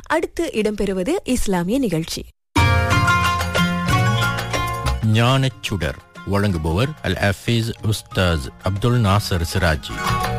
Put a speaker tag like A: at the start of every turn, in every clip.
A: அடுத்து இடம்பெறுவது இஸ்லாமிய நிகழ்ச்சி
B: ஞானச்சுடர் வழங்குபவர் அல் ஹஃபீஸ் உஸ்தாஸ் அப்துல் நாசர் சிராஜி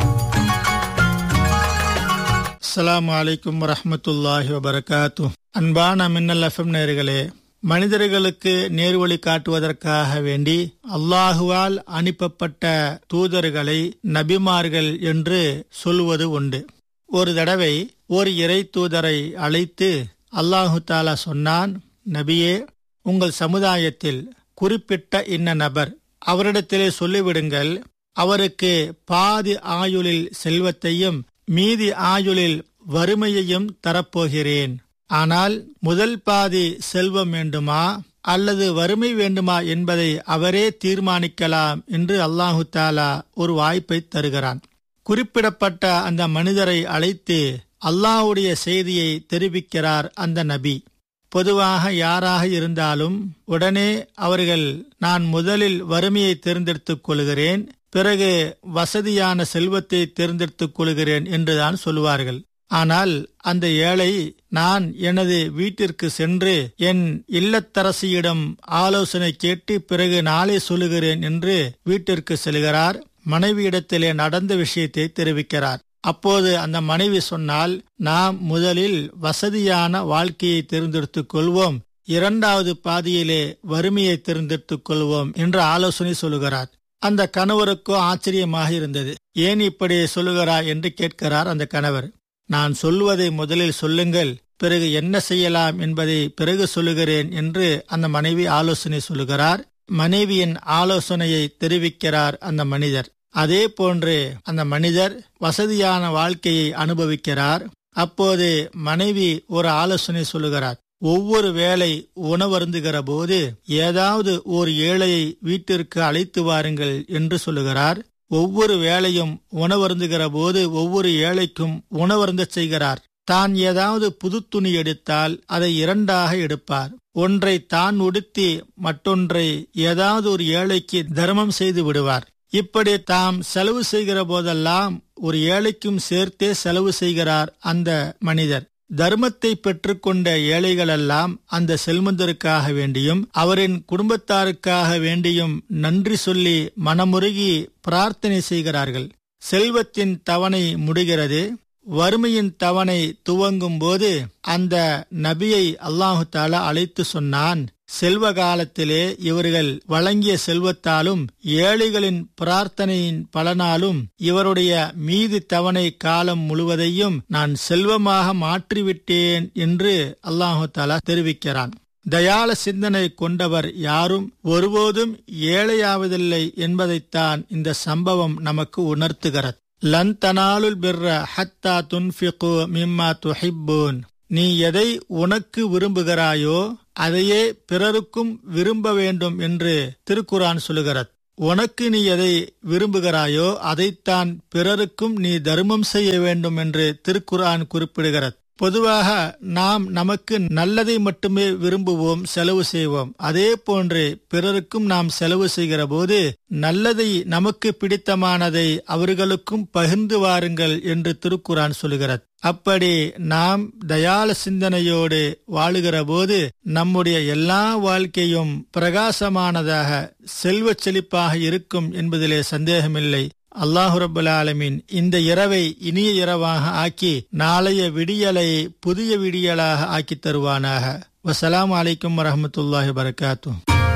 C: அஸ்ஸலாமு அலைக்கும் வரஹ்மத்துல்லாஹி வபரகாத்து அன்பான மின்னல் எஃப்எம் நேர்களே மனிதர்களுக்கு நேர்வழி காட்டுவதற்காக வேண்டி அல்லாஹுவால் அனுப்பப்பட்ட தூதர்களை நபிமார்கள் என்று சொல்வது உண்டு ஒரு தடவை ஒரு இறை தூதரை அழைத்து அல்லாஹு தாலா சொன்னான் நபியே உங்கள் சமுதாயத்தில் குறிப்பிட்ட இன்ன நபர் அவரிடத்திலே சொல்லிவிடுங்கள் அவருக்கு பாதி ஆயுளில் செல்வத்தையும் மீதி ஆயுளில் வறுமையையும் தரப்போகிறேன் ஆனால் முதல் பாதி செல்வம் வேண்டுமா அல்லது வறுமை வேண்டுமா என்பதை அவரே தீர்மானிக்கலாம் என்று அல்லாஹு தாலா ஒரு வாய்ப்பை தருகிறான் குறிப்பிடப்பட்ட அந்த மனிதரை அழைத்து அல்லாஹுடைய செய்தியை தெரிவிக்கிறார் அந்த நபி பொதுவாக யாராக இருந்தாலும் உடனே அவர்கள் நான் முதலில் வறுமையை தேர்ந்தெடுத்துக் கொள்கிறேன் பிறகு வசதியான செல்வத்தை தேர்ந்தெடுத்துக் கொள்கிறேன் என்றுதான் சொல்லுவார்கள் ஆனால் அந்த ஏழை நான் எனது வீட்டிற்கு சென்று என் இல்லத்தரசியிடம் ஆலோசனை கேட்டு பிறகு நாளை சொல்லுகிறேன் என்று வீட்டிற்கு செல்கிறார் மனைவியிடத்திலே நடந்த விஷயத்தை தெரிவிக்கிறார் அப்போது அந்த மனைவி சொன்னால் நாம் முதலில் வசதியான வாழ்க்கையை தேர்ந்தெடுத்துக் கொள்வோம் இரண்டாவது பாதியிலே வறுமையை தேர்ந்தெடுத்துக் கொள்வோம் என்று ஆலோசனை சொல்லுகிறார் அந்த கணவருக்கோ ஆச்சரியமாக இருந்தது ஏன் இப்படி சொல்லுகிறார் என்று கேட்கிறார் அந்த கணவர் நான் சொல்வதை முதலில் சொல்லுங்கள் பிறகு என்ன செய்யலாம் என்பதை பிறகு சொல்லுகிறேன் என்று அந்த மனைவி ஆலோசனை சொல்லுகிறார் மனைவியின் ஆலோசனையை தெரிவிக்கிறார் அந்த மனிதர் அதே போன்று அந்த மனிதர் வசதியான வாழ்க்கையை அனுபவிக்கிறார் அப்போது மனைவி ஒரு ஆலோசனை சொல்லுகிறார் ஒவ்வொரு வேளை உணவருந்துகிற போது ஏதாவது ஒரு ஏழையை வீட்டிற்கு அழைத்து வாருங்கள் என்று சொல்லுகிறார் ஒவ்வொரு வேளையும் உணவருந்துகிற போது ஒவ்வொரு ஏழைக்கும் உணவருந்த செய்கிறார் தான் ஏதாவது புது துணி எடுத்தால் அதை இரண்டாக எடுப்பார் ஒன்றை தான் உடுத்தி மற்றொன்றை ஏதாவது ஒரு ஏழைக்கு தர்மம் செய்து விடுவார் இப்படி தாம் செலவு செய்கிற போதெல்லாம் ஒரு ஏழைக்கும் சேர்த்தே செலவு செய்கிறார் அந்த மனிதர் தர்மத்தை பெற்றுக்கொண்ட ஏழைகளெல்லாம் அந்த செல்வந்தருக்காக வேண்டியும் அவரின் குடும்பத்தாருக்காக வேண்டியும் நன்றி சொல்லி மனமுருகி பிரார்த்தனை செய்கிறார்கள் செல்வத்தின் தவணை முடிகிறது வறுமையின் தவணை துவங்கும் போது அந்த நபியை அல்லாஹு தாலா அழைத்து சொன்னான் செல்வ காலத்திலே இவர்கள் வழங்கிய செல்வத்தாலும் ஏழைகளின் பிரார்த்தனையின் பலனாலும் இவருடைய மீதி தவணை காலம் முழுவதையும் நான் செல்வமாக மாற்றிவிட்டேன் என்று அல்லாஹு தாலா தெரிவிக்கிறான் தயால சிந்தனை கொண்டவர் யாரும் ஒருபோதும் ஏழையாவதில்லை என்பதைத்தான் இந்த சம்பவம் நமக்கு உணர்த்துகிறது லன் தனாலுல் பிர்ர ஹத்தா துன்ஃபிகு மிம்மா துஹிப்பூன் நீ எதை உனக்கு விரும்புகிறாயோ அதையே பிறருக்கும் விரும்ப வேண்டும் என்று திருக்குரான் சொல்லுகிறது உனக்கு நீ எதை விரும்புகிறாயோ அதைத்தான் பிறருக்கும் நீ தர்மம் செய்ய வேண்டும் என்று திருக்குரான் குறிப்பிடுகிறது பொதுவாக நாம் நமக்கு நல்லதை மட்டுமே விரும்புவோம் செலவு செய்வோம் அதே போன்று பிறருக்கும் நாம் செலவு செய்கிற போது நல்லதை நமக்கு பிடித்தமானதை அவர்களுக்கும் பகிர்ந்து வாருங்கள் என்று திருக்குரான் சொல்கிறது அப்படி நாம் தயால சிந்தனையோடு வாழுகிற போது நம்முடைய எல்லா வாழ்க்கையும் பிரகாசமானதாக செல்வ செழிப்பாக இருக்கும் என்பதிலே சந்தேகமில்லை அல்லாஹு ரபுல் ஆலமின் இந்த இரவை இனிய இரவாக ஆக்கி நாளைய விடியலை புதிய விடியலாக ஆக்கி தருவானாக வசலாம் அலைக்கும் வரமத்துல்லாஹி வரகாத்து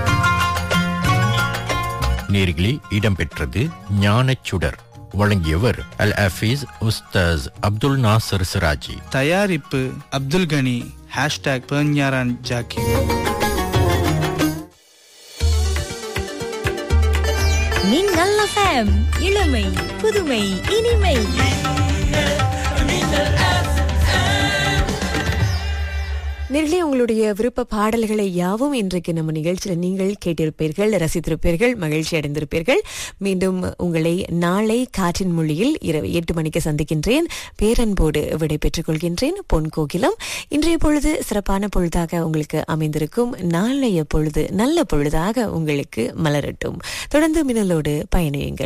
B: நேர்களே இடம்பெற்றது ஞானச்சுடர் வழங்கியவர் அல் ஹஃபீஸ் உஸ்தாஸ் அப்துல் நாசர் சிராஜி
D: தயாரிப்பு அப்துல் கனி ஹேஷ்டாக் பெர்ஞாரான் ஜாக்கி
A: மின்னல் FM இளமை புதுமை இனிமை நேர்களே உங்களுடைய விருப்ப பாடல்களை யாவும் இன்றைக்கு நம்ம நிகழ்ச்சியில் நீங்கள் கேட்டிருப்பீர்கள் ரசித்திருப்பீர்கள் மகிழ்ச்சி அடைந்திருப்பீர்கள் மீண்டும் உங்களை நாளை காற்றின் மொழியில் இரவு எட்டு மணிக்கு சந்திக்கின்றேன் பேரன்போடு விடை பெற்றுக் கொள்கின்றேன் பொன் கோகிலம் இன்றைய பொழுது சிறப்பான பொழுதாக உங்களுக்கு அமைந்திருக்கும் நாளைய பொழுது நல்ல பொழுதாக உங்களுக்கு மலரட்டும் தொடர்ந்து மின்னலோடு பயணியுங்கள்